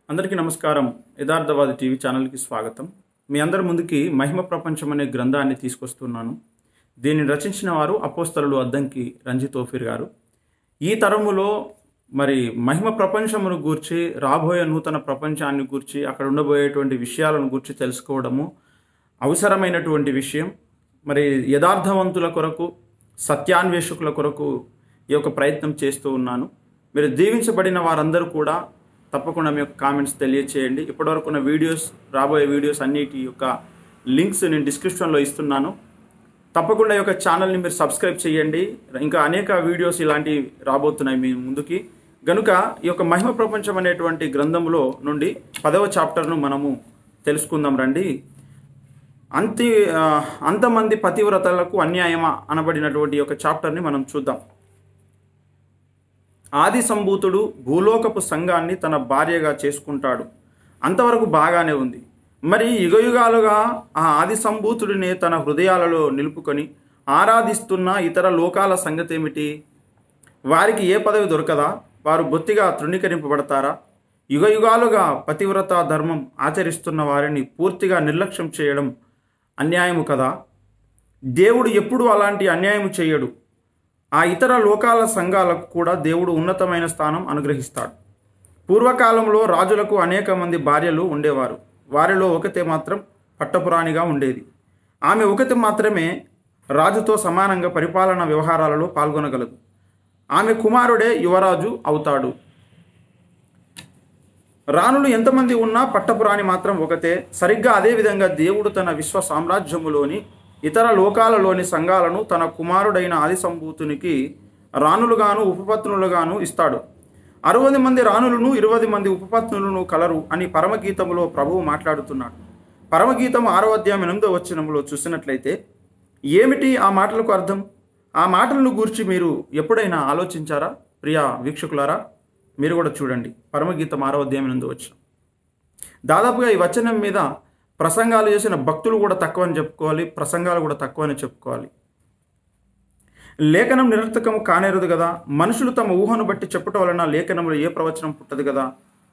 అందరికీ నమస్కారం యథార్థవాది టీవీ ఛానల్కి స్వాగతం మీ అందరి ముందుకి మహిమ ప్రపంచం అనే గ్రంథాన్ని తీసుకొస్తున్నాను దీన్ని రచించిన వారు అపోస్తలుడు అద్దంకి రంజిత్ ఓఫీర్ గారు ఈ తరములో మరి మహిమ ప్రపంచమును గూర్చి రాబోయే నూతన ప్రపంచాన్ని గూర్చి అక్కడ ఉండబోయేటువంటి విషయాలను గూర్చి తెలుసుకోవడము అవసరమైనటువంటి విషయం మరి యథార్థవంతుల కొరకు సత్యాన్వేషకుల కొరకు ఈ యొక్క ప్రయత్నం చేస్తూ ఉన్నాను మీరు దీవించబడిన వారందరూ కూడా తప్పకుండా మీ యొక్క కామెంట్స్ తెలియచేయండి ఇప్పటివరకు ఉన్న వీడియోస్ రాబోయే వీడియోస్ అన్నిటి యొక్క లింక్స్ నేను డిస్క్రిప్షన్లో ఇస్తున్నాను తప్పకుండా ఈ యొక్క ఛానల్ని మీరు సబ్స్క్రైబ్ చేయండి ఇంకా అనేక వీడియోస్ ఇలాంటివి రాబోతున్నాయి మీ ముందుకి గనుక ఈ యొక్క మహిమ ప్రపంచం అనేటువంటి గ్రంథంలో నుండి పదవ చాప్టర్ను మనము తెలుసుకుందాం రండి అంతి ఆ, అంతమంది పతివ్రతలకు అన్యాయమా అనబడినటువంటి ఈ యొక్క చాప్టర్ని మనం చూద్దాం ఆది సంభూతుడు భూలోకపు సంఘాన్ని తన భార్యగా చేసుకుంటాడు అంతవరకు బాగానే ఉంది మరి యుగయుగాలుగా ఆ ఆది సంభూతుడిని తన హృదయాలలో నిలుపుకొని ఆరాధిస్తున్న ఇతర లోకాల సంగతి ఏమిటి వారికి ఏ పదవి దొరకదా వారు బొత్తిగా తృణీకరింపబడతారా యుగయుగాలుగా పతివ్రత ధర్మం ఆచరిస్తున్న వారిని పూర్తిగా నిర్లక్ష్యం చేయడం అన్యాయము కదా దేవుడు ఎప్పుడూ అలాంటి అన్యాయం చేయడు ఆ ఇతర లోకాల సంఘాలకు కూడా దేవుడు ఉన్నతమైన స్థానం అనుగ్రహిస్తాడు పూర్వకాలంలో రాజులకు అనేక మంది భార్యలు ఉండేవారు వారిలో ఒకతే మాత్రం పట్టపురాణిగా ఉండేది ఆమె ఒకటి మాత్రమే రాజుతో సమానంగా పరిపాలన వ్యవహారాలలో పాల్గొనగలదు ఆమె కుమారుడే యువరాజు అవుతాడు రాణులు ఎంతమంది ఉన్నా పట్టపురాణి మాత్రం ఒకతే సరిగ్గా అదేవిధంగా దేవుడు తన విశ్వ సామ్రాజ్యములోని ఇతర లోకాలలోని సంఘాలను తన కుమారుడైన ఆది సంభూతునికి రాణులుగాను ఉపపత్నులుగాను ఇస్తాడు అరవది మంది రాణులను ఇరవై మంది ఉపపత్నులను కలరు అని పరమగీతములో ప్రభువు మాట్లాడుతున్నాడు పరమగీతం ఆరో అధ్యాయం ఎనిమిదో వచనములో చూసినట్లయితే ఏమిటి ఆ మాటలకు అర్థం ఆ మాటలను గూర్చి మీరు ఎప్పుడైనా ఆలోచించారా ప్రియా వీక్షకులారా మీరు కూడా చూడండి పరమగీతం ఆరో అధ్యాయం ఎనిమిదో వచనం దాదాపుగా ఈ వచనం మీద ప్రసంగాలు చేసిన భక్తులు కూడా తక్కువ అని చెప్పుకోవాలి ప్రసంగాలు కూడా తక్కువ అని చెప్పుకోవాలి లేఖనం నిరర్థకము కానేరదు కదా మనుషులు తమ ఊహను బట్టి చెప్పటం వలన లేఖనంలో ఏ ప్రవచనం పుట్టదు కదా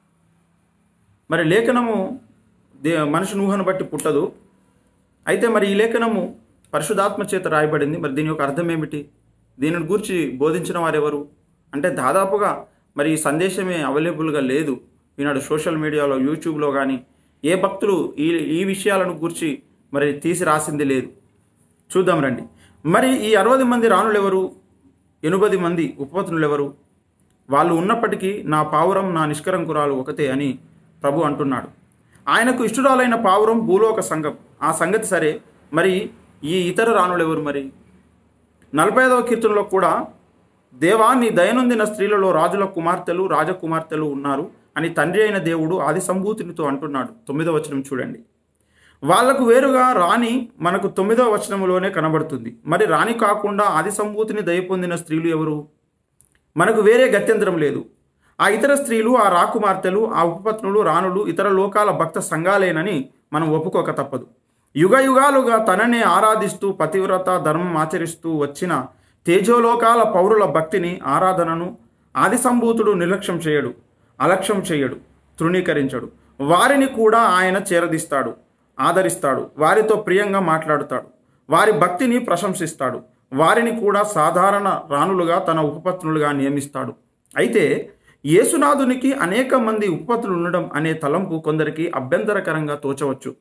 మరి లేఖనము దే మనుషుని ఊహను బట్టి పుట్టదు అయితే మరి ఈ లేఖనము పరిశుధాత్మ చేత రాయబడింది మరి దీని యొక్క అర్థం ఏమిటి దీనిని గురించి బోధించిన వారెవరు అంటే దాదాపుగా మరి ఈ సందేశమే అవైలబుల్గా లేదు ఈనాడు సోషల్ మీడియాలో యూట్యూబ్లో కానీ ఏ భక్తులు ఈ ఈ విషయాలను గురించి మరి తీసి రాసింది లేదు చూద్దాం రండి మరి ఈ అరవై మంది రాణులు ఎవరు ఎనుబది మంది ఉపపత్నులు ఎవరు వాళ్ళు ఉన్నప్పటికీ నా పావురం నా నిష్కరంకురాలు ఒకతే అని ప్రభు అంటున్నాడు ఆయనకు ఇష్టరాలైన పావురం భూలోక సంఘం ఆ సంగతి సరే మరి ఈ ఇతర రాణులు ఎవరు మరి నలభై ఐదవ కీర్తనలో కూడా దేవా నీ దయనొందిన స్త్రీలలో రాజుల కుమార్తెలు రాజకుమార్తెలు ఉన్నారు అని తండ్రి అయిన దేవుడు ఆది సంభూతినితో అంటున్నాడు తొమ్మిదవ వచనం చూడండి వాళ్లకు వేరుగా రాణి మనకు తొమ్మిదవ వచనంలోనే కనబడుతుంది మరి రాణి కాకుండా ఆది సంభూతిని దయ పొందిన స్త్రీలు ఎవరు మనకు వేరే గత్యంతరం లేదు ఆ ఇతర స్త్రీలు ఆ రాకుమార్తెలు ఆ ఉపపత్నులు రాణులు ఇతర లోకాల భక్త సంఘాలేనని మనం ఒప్పుకోక తప్పదు యుగ యుగాలుగా తననే ఆరాధిస్తూ పతివ్రత ధర్మం ఆచరిస్తూ వచ్చిన తేజోలోకాల పౌరుల భక్తిని ఆరాధనను ఆది సంభూతుడు నిర్లక్ష్యం చేయడు అలక్ష్యం చేయడు తృణీకరించడు వారిని కూడా ఆయన చేరదీస్తాడు ఆదరిస్తాడు వారితో ప్రియంగా మాట్లాడుతాడు వారి భక్తిని ప్రశంసిస్తాడు వారిని కూడా సాధారణ రాణులుగా తన ఉపపత్నులుగా నియమిస్తాడు అయితే యేసునాథునికి అనేక మంది ఉపపత్నులు ఉండడం అనే తలంపు కొందరికి అభ్యంతరకరంగా తోచవచ్చు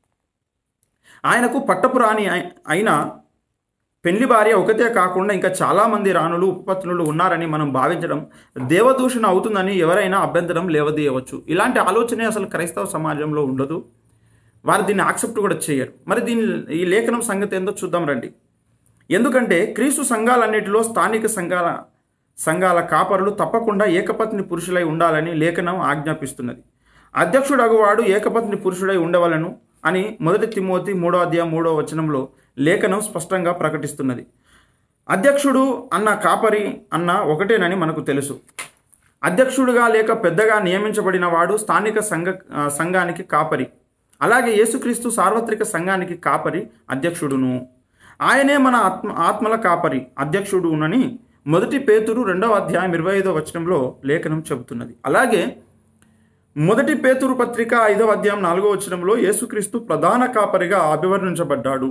ఆయనకు పట్టపురాణి అయి- అయిన పెళ్లి భార్య ఒకతే కాకుండా ఇంకా చాలామంది రాణులు ఉపపత్నులు ఉన్నారని మనం భావించడం దేవదూషణ అవుతుందని ఎవరైనా అభ్యంతరం లేవదీయవచ్చు ఇలాంటి ఆలోచనే అసలు క్రైస్తవ సమాజంలో ఉండదు వారు దీన్ని యాక్సెప్ట్ కూడా చేయరు మరి దీని ఈ లేఖనం సంగతి ఏందో చూద్దాం రండి ఎందుకంటే క్రీస్తు సంఘాలన్నిటిలో స్థానిక సంఘాల సంఘాల కాపరులు తప్పకుండా ఏకపత్ని పురుషులై ఉండాలని లేఖనం ఆజ్ఞాపిస్తున్నది అధ్యక్షుడు అగువాడు ఏకపత్ని పురుషుడై ఉండవలను అని మొదటి తిమోతి మూడో అధ్యాయం మూడో వచనంలో లేఖనం స్పష్టంగా ప్రకటిస్తున్నది అధ్యక్షుడు అన్న కాపరి అన్న ఒకటేనని మనకు తెలుసు అధ్యక్షుడుగా లేక పెద్దగా నియమించబడిన వాడు స్థానిక సంఘ ఆ, సంఘానికి కాపరి అలాగే యేసుక్రీస్తు సార్వత్రిక సంఘానికి కాపరి అధ్యక్షుడును ఆయనే మన ఆత్మ ఆత్మల కాపరి అధ్యక్షుడునని మొదటి పేతురు రెండవ అధ్యాయం ఇరవై ఐదో వచనంలో లేఖనం చెబుతున్నది అలాగే మొదటి పేతురు పత్రిక ఐదవ అధ్యాయం నాలుగో వచనంలో యేసుక్రీస్తు ప్రధాన కాపరిగా అభివర్ణించబడ్డాడు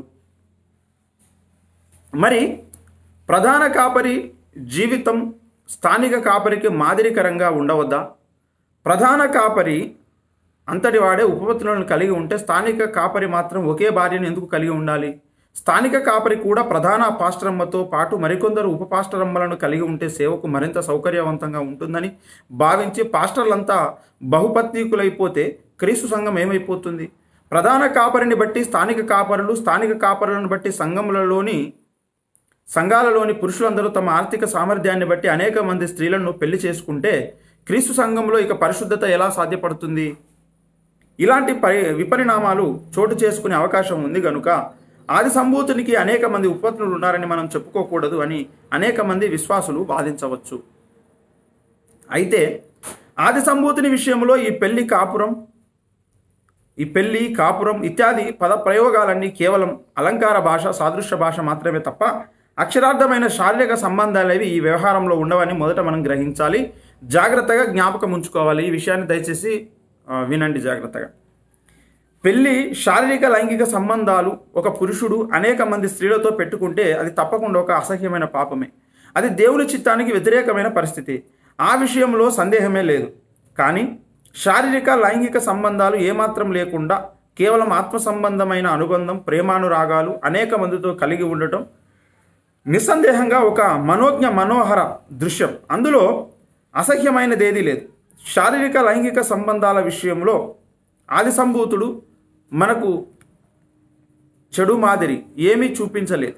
మరి ప్రధాన కాపరి జీవితం స్థానిక కాపరికి మాదిరికరంగా ఉండవద్దా ప్రధాన కాపరి అంతటి వాడే ఉపపత్తులను కలిగి ఉంటే స్థానిక కాపరి మాత్రం ఒకే భార్యను ఎందుకు కలిగి ఉండాలి స్థానిక కాపరి కూడా ప్రధాన పాస్టరమ్మతో పాటు మరికొందరు ఉప పాస్టరమ్మలను కలిగి ఉంటే సేవకు మరింత సౌకర్యవంతంగా ఉంటుందని భావించి పాస్టర్లంతా బహుపత్నీకులైపోతే క్రీస్తు సంఘం ఏమైపోతుంది ప్రధాన కాపరిని బట్టి స్థానిక కాపరులు స్థానిక కాపరులను బట్టి సంఘములలోని సంఘాలలోని పురుషులందరూ తమ ఆర్థిక సామర్థ్యాన్ని బట్టి అనేక మంది స్త్రీలను పెళ్లి చేసుకుంటే క్రీస్తు సంఘంలో ఇక పరిశుద్ధత ఎలా సాధ్యపడుతుంది ఇలాంటి పరి విపరిణామాలు చోటు చేసుకునే అవకాశం ఉంది గనుక ఆది సంభూతునికి అనేక మంది ఉపపత్నులు ఉన్నారని మనం చెప్పుకోకూడదు అని అనేక మంది విశ్వాసులు వాదించవచ్చు అయితే ఆది సంభూతిని విషయంలో ఈ పెళ్లి కాపురం ఈ పెళ్లి కాపురం ఇత్యాది పద ప్రయోగాలన్నీ కేవలం అలంకార భాష సాదృశ్య భాష మాత్రమే తప్ప అక్షరార్థమైన శారీరక సంబంధాలేవి ఈ వ్యవహారంలో ఉండవని మొదట మనం గ్రహించాలి జాగ్రత్తగా జ్ఞాపకం ఉంచుకోవాలి ఈ విషయాన్ని దయచేసి ఆ, వినండి జాగ్రత్తగా పెళ్లి శారీరక లైంగిక సంబంధాలు ఒక పురుషుడు అనేక మంది స్త్రీలతో పెట్టుకుంటే అది తప్పకుండా ఒక అసహ్యమైన పాపమే అది దేవుని చిత్తానికి వ్యతిరేకమైన పరిస్థితి ఆ విషయంలో సందేహమే లేదు కానీ శారీరక లైంగిక సంబంధాలు ఏమాత్రం లేకుండా కేవలం ఆత్మ సంబంధమైన అనుబంధం ప్రేమానురాగాలు అనేక మందితో కలిగి ఉండటం నిస్సందేహంగా ఒక మనోజ్ఞ మనోహర దృశ్యం అందులో అసహ్యమైనదేదీ లేదు శారీరక లైంగిక సంబంధాల విషయంలో ఆది సంభూతుడు మనకు చెడు మాదిరి ఏమీ చూపించలేదు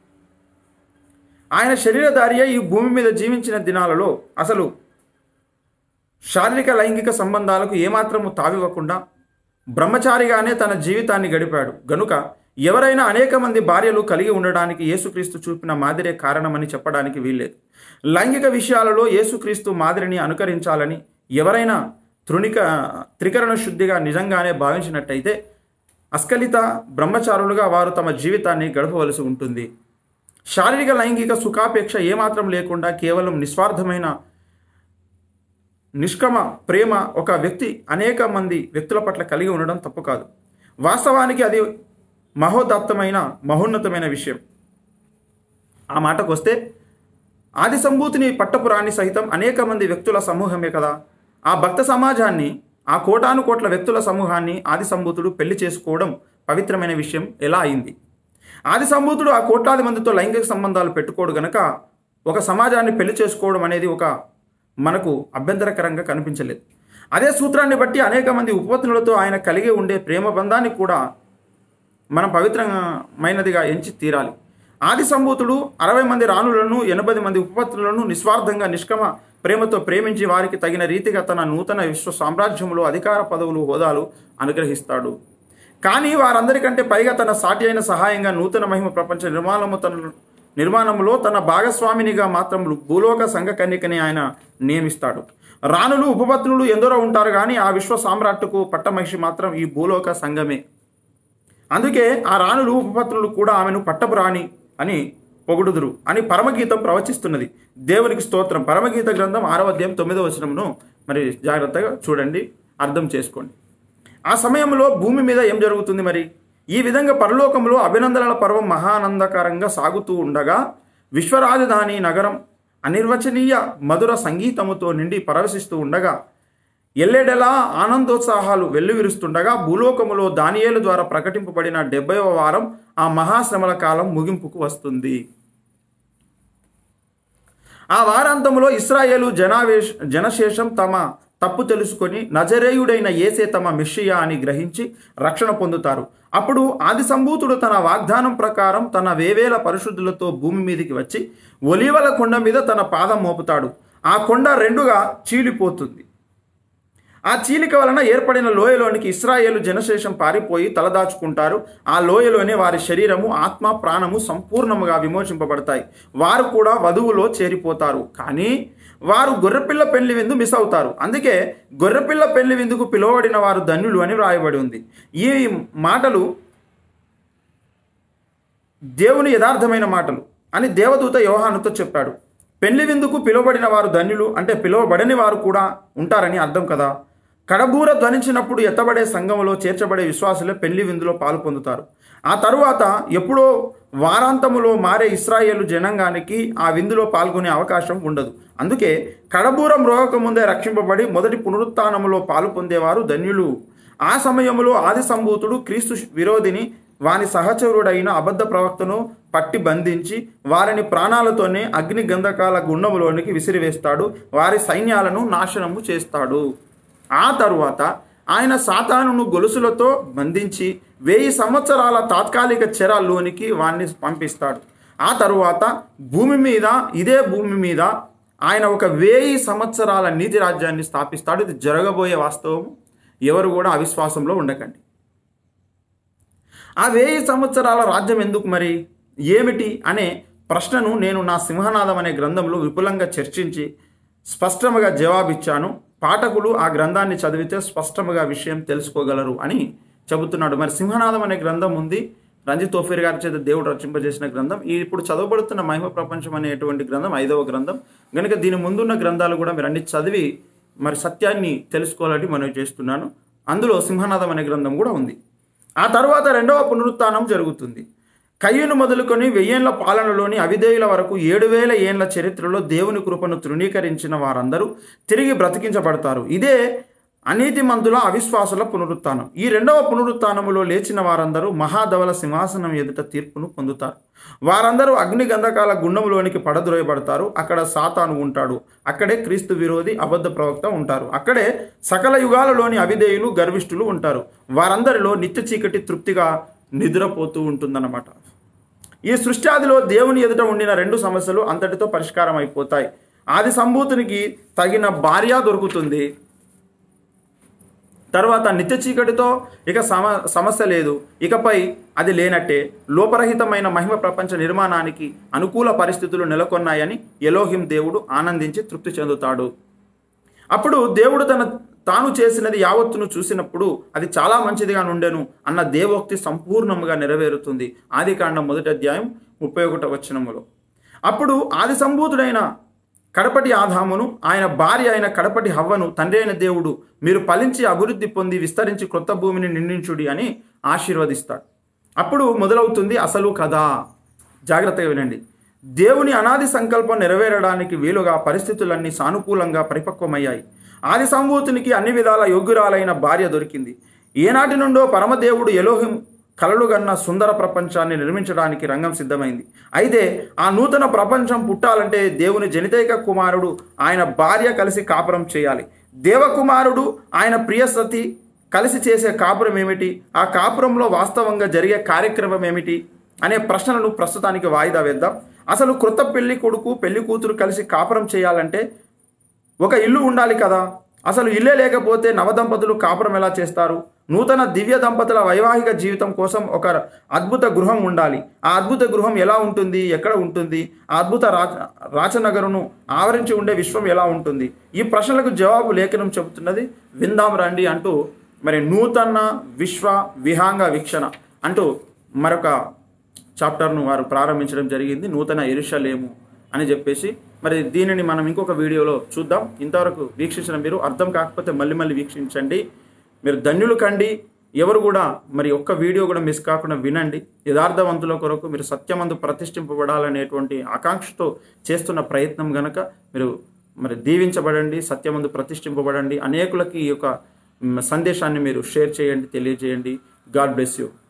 ఆయన శరీరధార్య ఈ భూమి మీద జీవించిన దినాలలో అసలు శారీరక లైంగిక సంబంధాలకు ఏమాత్రము తావివ్వకుండా బ్రహ్మచారిగానే తన జీవితాన్ని గడిపాడు గనుక ఎవరైనా అనేక మంది భార్యలు కలిగి ఉండడానికి యేసుక్రీస్తు చూపిన మాదిరే కారణమని చెప్పడానికి వీల్లేదు లైంగిక విషయాలలో యేసుక్రీస్తు మాదిరిని అనుకరించాలని ఎవరైనా తృణిక త్రికరణ శుద్ధిగా నిజంగానే భావించినట్టయితే అస్కలిత బ్రహ్మచారులుగా వారు తమ జీవితాన్ని గడపవలసి ఉంటుంది శారీరక లైంగిక సుఖాపేక్ష ఏమాత్రం లేకుండా కేవలం నిస్వార్థమైన నిష్క్రమ ప్రేమ ఒక వ్యక్తి అనేక మంది వ్యక్తుల పట్ల కలిగి ఉండడం తప్పు కాదు వాస్తవానికి అది మహోదత్తమైన మహోన్నతమైన విషయం ఆ మాటకు వస్తే ఆది సంభూతిని పట్టపురాణి సహితం అనేక మంది వ్యక్తుల సమూహమే కదా ఆ భక్త సమాజాన్ని ఆ కోటాను కోట్ల వ్యక్తుల సమూహాన్ని ఆది సంభూతుడు పెళ్లి చేసుకోవడం పవిత్రమైన విషయం ఎలా అయింది ఆది సంభూతుడు ఆ కోట్లాది మందితో లైంగిక సంబంధాలు పెట్టుకోడు గనక ఒక సమాజాన్ని పెళ్లి చేసుకోవడం అనేది ఒక మనకు అభ్యంతరకరంగా కనిపించలేదు అదే సూత్రాన్ని బట్టి అనేక మంది ఉపపత్నులతో ఆయన కలిగి ఉండే ప్రేమ బంధాన్ని కూడా మనం పవిత్రమైనదిగా ఎంచి తీరాలి ఆది సంభూతుడు అరవై మంది రాణులను ఎనభై మంది ఉపపత్నులను నిస్వార్థంగా నిష్కమ ప్రేమతో ప్రేమించి వారికి తగిన రీతిగా తన నూతన విశ్వ సామ్రాజ్యంలో అధికార పదవులు హోదాలు అనుగ్రహిస్తాడు కానీ వారందరికంటే పైగా తన సాటి అయిన సహాయంగా నూతన మహిమ ప్రపంచ నిర్మాణము తన నిర్మాణంలో తన భాగస్వామినిగా మాత్రం భూలోక సంఘ కన్యకని ఆయన నియమిస్తాడు రాణులు ఉపపత్నులు ఎందరో ఉంటారు కానీ ఆ విశ్వ సామ్రాట్టుకు పట్టమహిషి మాత్రం ఈ భూలోక సంఘమే అందుకే ఆ రాణులు ఉపపత్నులు కూడా ఆమెను పట్టపు రాణి అని పొగుడుదురు అని పరమగీతం ప్రవచిస్తున్నది దేవునికి స్తోత్రం పరమగీత గ్రంథం ఆరవ అధ్యాయం తొమ్మిదవ వచనమును మరి జాగ్రత్తగా చూడండి అర్థం చేసుకోండి ఆ సమయంలో భూమి మీద ఏం జరుగుతుంది మరి ఈ విధంగా పరలోకంలో అభినందనల పర్వం మహానందకరంగా సాగుతూ ఉండగా విశ్వరాజధాని నగరం అనిర్వచనీయ మధుర సంగీతముతో నిండి పరవశిస్తూ ఉండగా ఎల్లెడెలా ఆనందోత్సాహాలు వెల్లువిరుస్తుండగా భూలోకములో దానియేలు ద్వారా ప్రకటింపబడిన డెబ్బైవ వారం ఆ మహాశ్రమల కాలం ముగింపుకు వస్తుంది ఆ వారాంతంలో ఇస్రాయేలు జనావేశ జనశేషం తమ తప్పు తెలుసుకొని నజరేయుడైన ఏసే తమ మిషియా అని గ్రహించి రక్షణ పొందుతారు అప్పుడు ఆది సంభూతుడు తన వాగ్దానం ప్రకారం తన వేవేల పరిశుద్ధులతో భూమి మీదికి వచ్చి ఒలీవల కొండ మీద తన పాదం మోపుతాడు ఆ కొండ రెండుగా చీలిపోతుంది ఆ చీలిక వలన ఏర్పడిన లోయలోనికి ఇస్రాయేలు జనశేషం పారిపోయి తలదాచుకుంటారు ఆ లోయలోనే వారి శరీరము ఆత్మ ప్రాణము సంపూర్ణముగా విమోచింపబడతాయి వారు కూడా వధువులో చేరిపోతారు కానీ వారు గొర్రెపిల్ల పెళ్లి విందు మిస్ అవుతారు అందుకే గొర్రెపిల్ల పెళ్లి విందుకు పిలువబడిన వారు ధన్యులు అని వ్రాయబడి ఉంది ఈ మాటలు దేవుని యథార్థమైన మాటలు అని దేవదూత యోహానుతో చెప్పాడు పెళ్లి విందుకు పిలువబడిన వారు ధన్యులు అంటే పిలువబడని వారు కూడా ఉంటారని అర్థం కదా కడబూర ధ్వనించినప్పుడు ఎత్తబడే సంఘంలో చేర్చబడే విశ్వాసులే పెళ్లి విందులో పాలు పొందుతారు ఆ తరువాత ఎప్పుడో వారాంతములో మారే ఇస్రాయేలు జనాంగానికి ఆ విందులో పాల్గొనే అవకాశం ఉండదు అందుకే కడబూరం రోగక ముందే రక్షింపబడి మొదటి పునరుత్నములో పాలు పొందేవారు ధన్యులు ఆ సమయంలో ఆది సంభూతుడు క్రీస్తు విరోధిని వాని సహచరుడైన అబద్ధ ప్రవక్తను పట్టి బంధించి వారిని ప్రాణాలతోనే అగ్ని గంధకాల గుండములోనికి విసిరివేస్తాడు వారి సైన్యాలను నాశనము చేస్తాడు ఆ తరువాత ఆయన సాతానును గొలుసులతో బంధించి వెయ్యి సంవత్సరాల తాత్కాలిక చెరాల్లోనికి వాణ్ణి పంపిస్తాడు ఆ తరువాత భూమి మీద ఇదే భూమి మీద ఆయన ఒక వెయ్యి సంవత్సరాల నీతి రాజ్యాన్ని స్థాపిస్తాడు ఇది జరగబోయే వాస్తవం ఎవరు కూడా అవిశ్వాసంలో ఉండకండి ఆ వెయ్యి సంవత్సరాల రాజ్యం ఎందుకు మరి ఏమిటి అనే ప్రశ్నను నేను నా సింహనాదం అనే గ్రంథంలో విపులంగా చర్చించి స్పష్టముగా జవాబిచ్చాను పాఠకులు ఆ గ్రంథాన్ని చదివితే స్పష్టముగా విషయం తెలుసుకోగలరు అని చెబుతున్నాడు మరి సింహనాదం అనే గ్రంథం ఉంది రంజిత్ తోఫీర్ గారి చేత దేవుడు రచింపజేసిన గ్రంథం ఈ ఇప్పుడు చదవబడుతున్న మహిమ ప్రపంచం అనేటువంటి గ్రంథం ఐదవ గ్రంథం కనుక దీని ముందున్న గ్రంథాలు కూడా మీరు అన్ని చదివి మరి సత్యాన్ని తెలుసుకోవాలని మనం చేస్తున్నాను అందులో సింహనాదం అనే గ్రంథం కూడా ఉంది ఆ తర్వాత రెండవ పునరుత్థానం జరుగుతుంది కయ్యను మొదలుకొని వెయ్యేళ్ల పాలనలోని అవిధేయుల వరకు ఏడు వేల ఏండ్ల చరిత్రలో దేవుని కృపను తృణీకరించిన వారందరూ తిరిగి బ్రతికించబడతారు ఇదే అనీతిమంతుల అవిశ్వాసుల పునరుత్థానం ఈ రెండవ పునరుత్థానములో లేచిన వారందరూ మహాధవల సింహాసనం ఎదుట తీర్పును పొందుతారు వారందరూ అగ్ని గంధకాల గుండములోనికి పడద్రోయబడతారు అక్కడ సాతాను ఉంటాడు అక్కడే క్రీస్తు విరోధి అబద్ధ ప్రవక్త ఉంటారు అక్కడే సకల యుగాలలోని అవిధేయులు గర్విష్ఠులు ఉంటారు వారందరిలో నిత్య చీకటి తృప్తిగా నిద్రపోతూ ఉంటుందన్నమాట ఈ సృష్టాదిలో దేవుని ఎదుట ఉండిన రెండు సమస్యలు అంతటితో పరిష్కారం అయిపోతాయి ఆది సంభూతునికి తగిన భార్య దొరుకుతుంది తర్వాత నిత్య చీకటితో ఇక సమ సమస్య లేదు ఇకపై అది లేనట్టే లోపరహితమైన మహిమ ప్రపంచ నిర్మాణానికి అనుకూల పరిస్థితులు నెలకొన్నాయని ఎలోహిం దేవుడు ఆనందించి తృప్తి చెందుతాడు అప్పుడు దేవుడు తన తాను చేసినది యావత్తును చూసినప్పుడు అది చాలా మంచిదిగా నుండెను అన్న దేవోక్తి సంపూర్ణముగా నెరవేరుతుంది ఆది కాండం మొదటి అధ్యాయం ముప్పై ఒకట వచనములో అప్పుడు ఆది సంభూతుడైన కడపటి ఆదామును ఆయన భార్య అయిన కడపటి హవ్వను తండ్రి అయిన దేవుడు మీరు ఫలించి అభివృద్ధి పొంది విస్తరించి క్రొత్త భూమిని నిండించుడి అని ఆశీర్వదిస్తాడు అప్పుడు మొదలవుతుంది అసలు కథ జాగ్రత్తగా వినండి దేవుని అనాది సంకల్పం నెరవేరడానికి వీలుగా పరిస్థితులన్నీ సానుకూలంగా పరిపక్వమయ్యాయి ఆది సంభూతునికి అన్ని విధాల యోగ్యురాలైన భార్య దొరికింది ఏనాటి నుండో పరమదేవుడు ఎలోహిం కలలుగన్న సుందర ప్రపంచాన్ని నిర్మించడానికి రంగం సిద్ధమైంది అయితే ఆ నూతన ప్రపంచం పుట్టాలంటే దేవుని జనితైక కుమారుడు ఆయన భార్య కలిసి కాపురం చేయాలి దేవకుమారుడు ఆయన ప్రియసతి కలిసి చేసే కాపురం ఏమిటి ఆ కాపురంలో వాస్తవంగా జరిగే కార్యక్రమం ఏమిటి అనే ప్రశ్నలను ప్రస్తుతానికి వాయిదా వేద్దాం అసలు క్రొత్త పెళ్లి కొడుకు పెళ్లి కూతురు కలిసి కాపురం చేయాలంటే ఒక ఇల్లు ఉండాలి కదా అసలు ఇల్లే లేకపోతే నవదంపతులు కాపురం ఎలా చేస్తారు నూతన దివ్య దంపతుల వైవాహిక జీవితం కోసం ఒక అద్భుత గృహం ఉండాలి ఆ అద్భుత గృహం ఎలా ఉంటుంది ఎక్కడ ఉంటుంది ఆ అద్భుత రాచ రాచనగరును ఆవరించి ఉండే విశ్వం ఎలా ఉంటుంది ఈ ప్రశ్నలకు జవాబు లేఖనం చెబుతున్నది విందాం రండి అంటూ మరి నూతన విశ్వ విహాంగ వీక్షణ అంటూ మరొక చాప్టర్ను వారు ప్రారంభించడం జరిగింది నూతన ఎరుషలేము అని చెప్పేసి మరి దీనిని మనం ఇంకొక వీడియోలో చూద్దాం ఇంతవరకు వీక్షించిన మీరు అర్థం కాకపోతే మళ్ళీ మళ్ళీ వీక్షించండి మీరు ధన్యులు కండి ఎవరు కూడా మరి ఒక్క వీడియో కూడా మిస్ కాకుండా వినండి యథార్థవంతుల కొరకు మీరు సత్యమందు ప్రతిష్ఠింపబడాలనేటువంటి ఆకాంక్షతో చేస్తున్న ప్రయత్నం గనక మీరు మరి దీవించబడండి సత్యమందు ప్రతిష్ఠింపబడండి అనేకులకి ఈ యొక్క మ్, సందేశాన్ని మీరు షేర్ చేయండి తెలియజేయండి గాడ్ బ్లెస్ యూ